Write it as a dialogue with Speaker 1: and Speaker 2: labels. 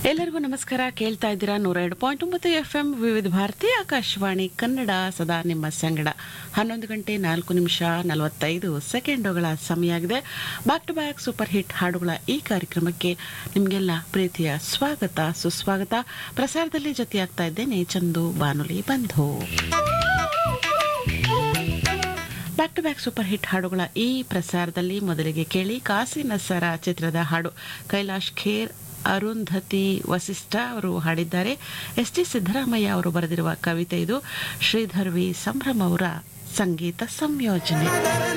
Speaker 1: ಎಲ್ಲರಿಗೂ ನಮಸ್ಕಾರ ಕೇಳ್ತಾ ಇದ್ದೀರಾ ನೂರ ಎರಡು ಪಾಯಿಂಟ್ ಒಂಬತ್ತು ಎಫ್ ಎಂ ವಿವಿಧ ಭಾರತಿ ಆಕಾಶವಾಣಿ ಕನ್ನಡ ಸದಾ ನಿಮ್ಮ ಸಂಗಡ ಹನ್ನೊಂದು ಗಂಟೆ ನಾಲ್ಕು ನಿಮಿಷ ನಲವತ್ತೈದು ಸೆಕೆಂಡುಗಳ ಸಮಯ ಆಗಿದೆ back to back super hit ಹಾಡುಗಳ ಈ ಕಾರ್ಯಕ್ರಮಕ್ಕೆ ನಿಮಗೆಲ್ಲ ಪ್ರೀತಿಯ ಸ್ವಾಗತ ಸುಸ್ವಾಗತ ಪ್ರಸಾರದಲ್ಲಿ ಜೊತೆಯಾಗ್ತಾ ಇದ್ದೇನೆ ಚಂದು ಬಾನುಲಿ ಬಂಧು back to back super hit ಹಾಡುಗಳ ಈ ಪ್ರಸಾರದಲ್ಲಿ ಮೊದಲಿಗೆ ಕೇಳಿ ಕಾಸಿ ನಸರ ಚಿತ್ರದ ಹಾಡು ಕೈಲಾಶ್ ಖೇರ್ ಅರುಂಧತಿ ವಸಿಷ್ಠ ಅವರು ಹಾಡಿದ್ದಾರೆ ಎಸ್ ಟಿ ಸಿದ್ದರಾಮಯ್ಯ ಅವರು ಬರೆದಿರುವ ಕವಿತೆ ಇದು ಶ್ರೀಧರ್ ವಿ ಸಂಭ್ರಮ್ ಅವರ ಸಂಗೀತ ಸಂಯೋಜನೆ